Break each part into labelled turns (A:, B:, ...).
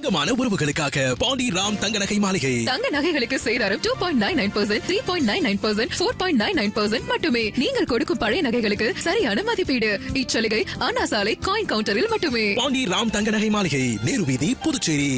A: தங்கமான உறவுகளுக்காக பாண்டி ராம் தங்க நகை மாளிகை
B: தங்க நகைகளுக்கு சேதாரம் two point nine nine percent three point nine nine percent four point nine nine percent மட்டுமே நீங்கள் கொடுக்கும் பழைய நகைகளுக்கு சரியான மதிப்பீடு இச்சலுகை அண்ணா சாலை காயின் கவுண்டரில் மட்டுமே
A: பாண்டி ராம் தங்க நகை மாளிகை நேரு வீதி புதுச்சேரி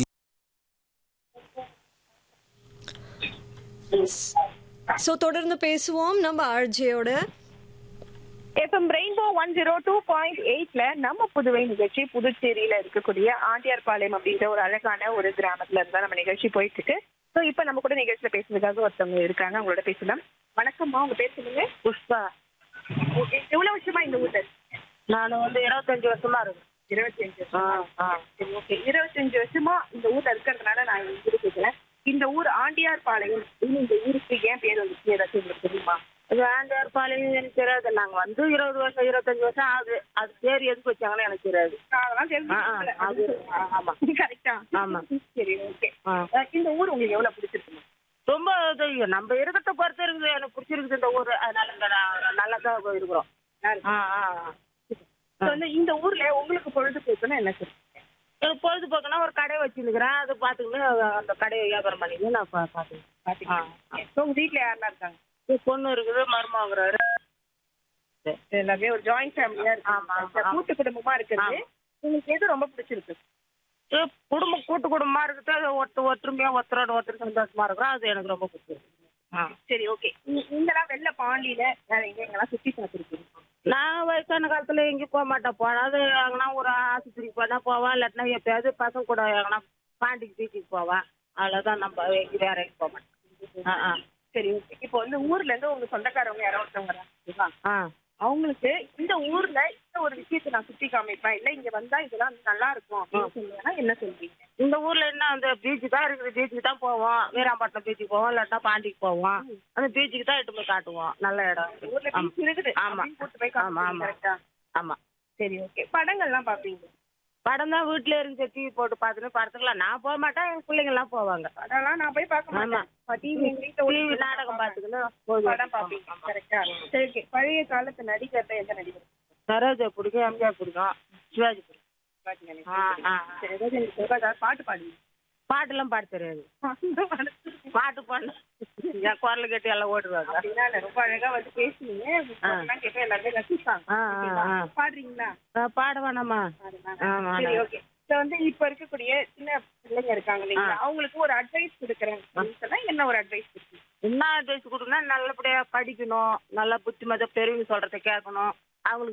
C: சோ தொடர்ந்து பேசுவோம் நம்ம ஆர்ஜேயோட
D: F M rainbow one zero two point எயிட்ல நம்ம புதுவை நிகழ்ச்சி புதுச்சேரியில இருக்கக்கூடிய ஆண்டியார்பாளையம் அப்படின்ற ஒரு அழகான ஒரு கிராமத்துல இருந்தா நம்ம நிகழ்ச்சி போயிட்டு இருக்கு ஸோ இப்போ நம்ம கூட நிகழ்ச்சியில பேசுறதுக்காக ஒருத்தவங்க இருக்காங்க அவங்களோட பேசலாம் வணக்கம்மா உங்க பேர் சொல்லுங்க
E: புஷ்பா
D: எ- எவ்வளவு வருஷமா இந்த ஊர்ல இருக்கீங்க?
E: நான் வந்து இருபத்தஞ்சு வருஷமா இருக்கு
D: இருபத்தஞ்சு
E: ஆ
D: வருஷமா
E: ஆ
D: சரி ஓகே இருபத்தஞ்சு வருஷமா இந்த ஊர்ல இருக்கிறதுனால நான் இங்க கேட்கிறேன் இந்த ஊர் ஆண்டியார்பாளையம் அப்படின்னு இந்த ஊருக்கு ஏன் பேர் வந்துச்சு ஏதாச்சும் உங்களுக்கு தெரியுமா
E: அது ஆண்டியார் பாளையம் எனக்கு தெரியாது நாங்க வந்து இருபது வருஷம் இருபத்தஞ்சு வருஷம் ஆகுது அது பேர் எதுக்கு வச்சாங்கன்னு எனக்கு தெரியாது
D: நான் அதெல்லாம்
E: ஆ, ஆ, அது, ஆ, ஆமா.
D: தெரிஞ்சு கரெக்டா
E: ஆமா.
D: சரி ஓகே
E: ஆ.
D: இந்த ஊர் உங்களுக்கு எவ்வளவு பிடிச்சிருக்கு
E: ரொம்ப இது நம்ம இருக்கிறத பொறுத்து இருக்குது எனக்கு பிடிச்சிருக்குது இந்த ஊர் அதனால இங்க நான் நல்லா தான் இருக்கிறோம் ஆ ஆ ஆ.
D: So, வந்து இந்த ஊர்ல உங்களுக்கு பொழுதுபோக்குன்னா என்ன சொல்லுங்க
E: எனக்கு பொழுதுபோக்குனா ஒரு கடை வச்சுருக்கிறேன் அதை பார்த்துக்கிட்டு அந்த கடையை வியாபாரம் பண்ணிட்டு நான் பா பார்த்துக்கிறேன் ஆ
D: ஸோ உங்க வீட்ல யாரெல்லாம் இருக்காங்க
E: பொண்ணு இருக்குது மருமகிறாரு
D: எல்லாமே ஒரு ஜாயிண்ட் ஃபேமிலியா
E: ஆமா,
D: இருக்கு
E: ஆமா.
D: கூட்டு குடும்பமா இருக்கிறது
E: ஆமா.
D: உங்களுக்கு எது ரொம்ப பிடிச்சிருக்கு
E: ஏ, குடும்பம் கூட்டு குடும்பமா இருக்குது அது ஒட்டு ஒற்றுமையா ஒருத்தரோட ஒருத்தர் சந்தோஷமா இருக்கிறோம் அது எனக்கு ரொம்ப பிடிச்சிருக்கு ஆ
D: சரி ஓகே நீங்களாம் வெள்ள பாண்டியில வேற எங்க எங்கெல்லாம் சுத்தி பார்த்துருக்கீங்க
E: நான் வயசான காலத்துல எங்கேயும் போக மாட்டேன் போனாது எங்கன்னா ஒரு ஆஸ்பத்திரிக்கு போனா போவேன் இல்லாட்டினா எப்பயாவது பசங்க கூட எங்கன்னா பாண்டிக்கு பீச்சுக்கு போவேன் அவ்வளோதான் நம்ம எங்கேயும் வேற எங்கேயும் போக மாட்டேன் ஆ ஆ
D: சரி ஓகே இப்போ வந்து ஊர்ல இருந்து உங்க சொந்தக்காரவங்க யாரோ ஒருத்தவங்க வராங்க
E: ஆ
D: அவங்களுக்கு இந்த ஊர்ல இந்த ஒரு விஷயத்தை நான் சுத்தி காமிப்பேன் இல்ல இங்க வந்தா இதெல்லாம் நல்லா இருக்கும் அப்படின்னு சொன்னீங்கன்னா என்ன சொல்றீங்க
E: இந்த ஊர்ல என்ன அந்த பீச்சு தான் இருக்குது பீச்சுக்கு தான் போவோம் வீராம்பட்டினம் பீச்சுக்கு போவோம் இல்லாட்டினா பாண்டிக்கு போவோம் அந்த பீச்சுக்கு தான் எட்டு போய் காட்டுவோம் நல்ல இடம்
D: ஊர்ல
E: ஆமா.
D: பீச் இருக்குது
E: ஆமா.
D: அப்படின்னு கூட்டு போய்
E: ஆமா, ஆமா.
D: கரெக்டா
E: ஆமா
D: சரி ஓகே படங்கள்லாம் பாப்பீங்க
E: படம் தான் வீட்டுல இருந்து டிவி போட்டு பார்த்துட்டு படத்துக்குலாம் நான் போக மாட்டேன் என் பிள்ளைங்க எல்லாம் போவாங்க
D: படம்லாம் நான் போய் பார்க்க
E: ஆமா.
D: மாட்டேன் டிவி எங்க வீட்டுல
E: டிவி
D: ஓடிட்டு
E: நாடகம் பார்த்துக்கின்னு
D: படம் பாப்பீங்க கரெக்டா சரி ஓகே பழைய காலத்து நடிகர்ல எந்த நடிகர்
E: சரோஜா பிடிக்கும் எம்ஜிஆர் பிடிக்கும் சிவாஜி பிடிக்கும்
D: பாத்தீங்க எனக்கு.
E: ஆ ஆ
D: சரி ஏதாவது எனக்கு சொல்லுங்க, பாட்டு பாடுங்க
E: பாட்டுலாம் பாட தெரியாது பாட்டு பாடு என் குரல் கேட்டு எல்லாம் ஓடுவாங்க
D: அப்படின்னா இல்ல, ரொம்ப அழகா வந்து பேசுனீங்க எல்லாம் கேட்டு எல்லாருமே ரசிப்பாங்க
E: ஆ, ஆ, ஆ.
D: பாடுறீங்களா
E: நான் பாட வேணாமா ஆமா,
D: சரி
E: ஆமா.
D: ஓகே இப்போ வந்து இப்ப இருக்கக்கூடிய சின்ன பிள்ளைங்க இருக்காங்க இல்லைங்களா அவங்களுக்கு ஒரு அட்வைஸ் கொடுக்குறேன் அப்படின்னு சொன்னா என்ன ஒரு அட்வைஸ் கொடுப்பீங்க
E: என்ன அட்வைஸ் கொடுக்கணும் நல்லபடியா படிக்கணும் நல்லா புத்திமதி பெரியவங்க சொல்றதை கேட்கணும் அவங்களுக்கு